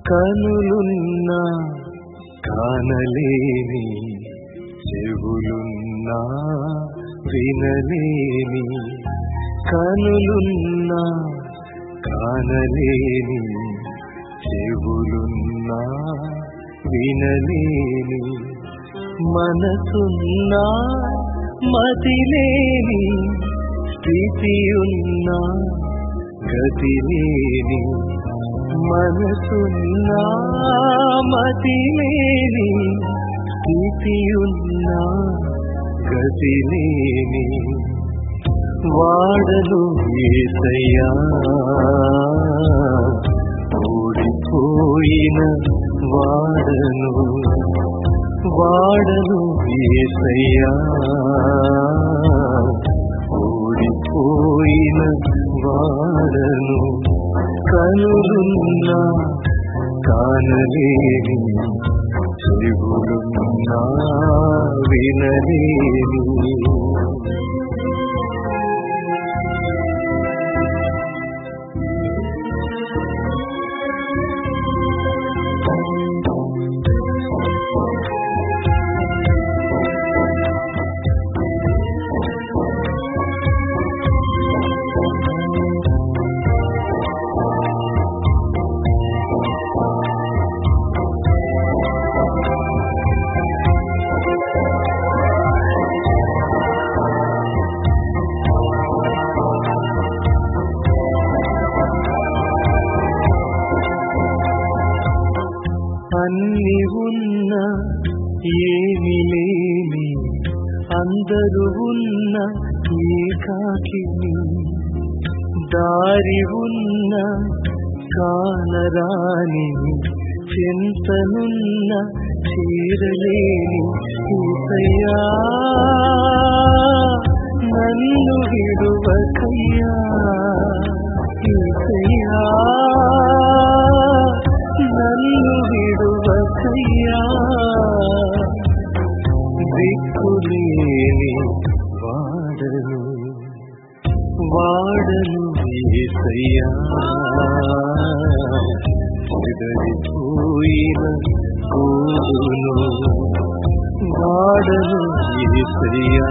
కనులున్నా కానలేని చెవులున్నా వినలేని కనులున్నా కానలేని చెవులున్నా వినలేని మనసున్నా మతిలేని స్థితియున్నా గతిలేని మనసున్నా మతిలేని స్థితియున్నా గతిలేని వాడలు ఏసయ్యా ఓడిపోయిన వాడను వాడను ఏసయ్యా ఓడిపోయిన వాడను కనులున్నా కానలేని చెవులున్నా వినలేని అన్ని ఉన్న ఏమి లేని అందరూ ఉన్న ఏకాకిని దారి ఉన్న కానరాని చింతనున్న చేరలేని ఈసయ్యా నన్ను విడువకయ్యా ఈసయ్యా నన్ను విడువకయ్యా దిక్కులేని వాడను వాడను ఏసయ్యా చెదరిపోయిన గోరును వాడను ఏసయ్యా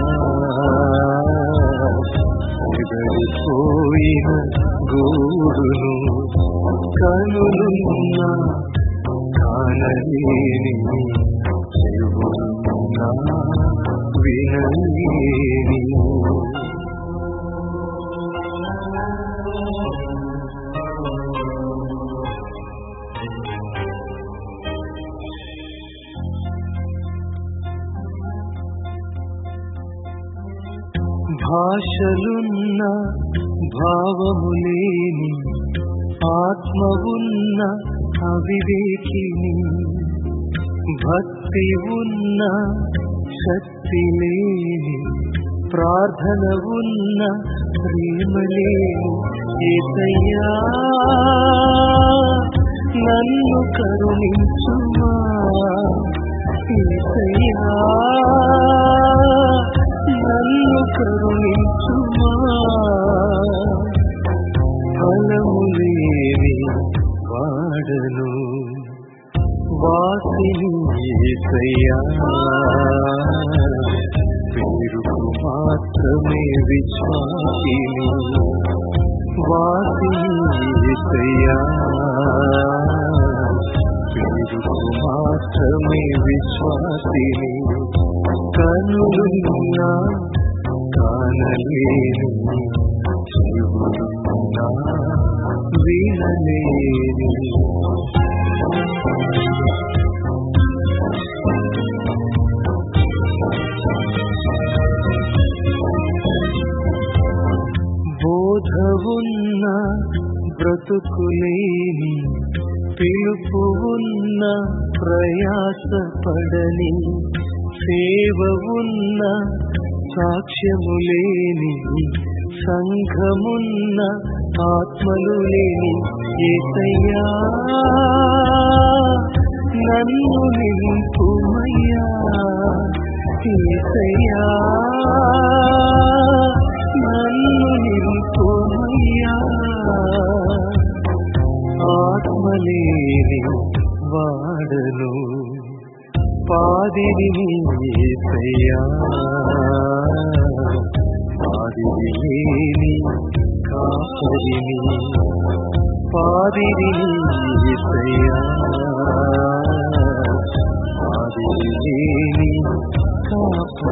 చెదరిపోయిన గోరును కనులున్న కానలేని చెవులున్నా వినలేని భాషలున్న భావము లేని ఆత్మ ఉన్న అవివేకిని భక్తి ఉన్న శక్తి లేని ప్రార్థన ఉన్న ప్రేమ లేని ఏసయ్యా నన్ను కరుణించుమా ఏసయ్యా నన్ను కరుణించుమా ఫలము లేని వాడను వాసిని ఏసయ్యా పేరుకు మాత్రమే విశ్వాసిని వాసిని ఏసయ్యా పేరుకు మాత్రమే విశ్వాసిని కనులున్నా కానలేని చెవులున్నా వినలేని బోధ ఉన్న బ్రతుకులేని పిలుపు ఉన్న ప్రయాసపడని సేవ ఉన్న సాక్ష్యము లేని సంఘమున్న ఆత్మలు లేని ఏసయ్యా నన్ను నింపుమయ్యా ఏసయ్యా నన్ను నింపుమయ్యా ఆత్మ కొలవలేని వాడను పాదిరి నీసయ్యా పాదిరి లేని కాపరిని పాదిరి నీసయ్యా పాదిరి లేని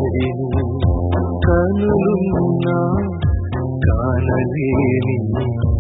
కాపరిని కనులున్నా కానలేని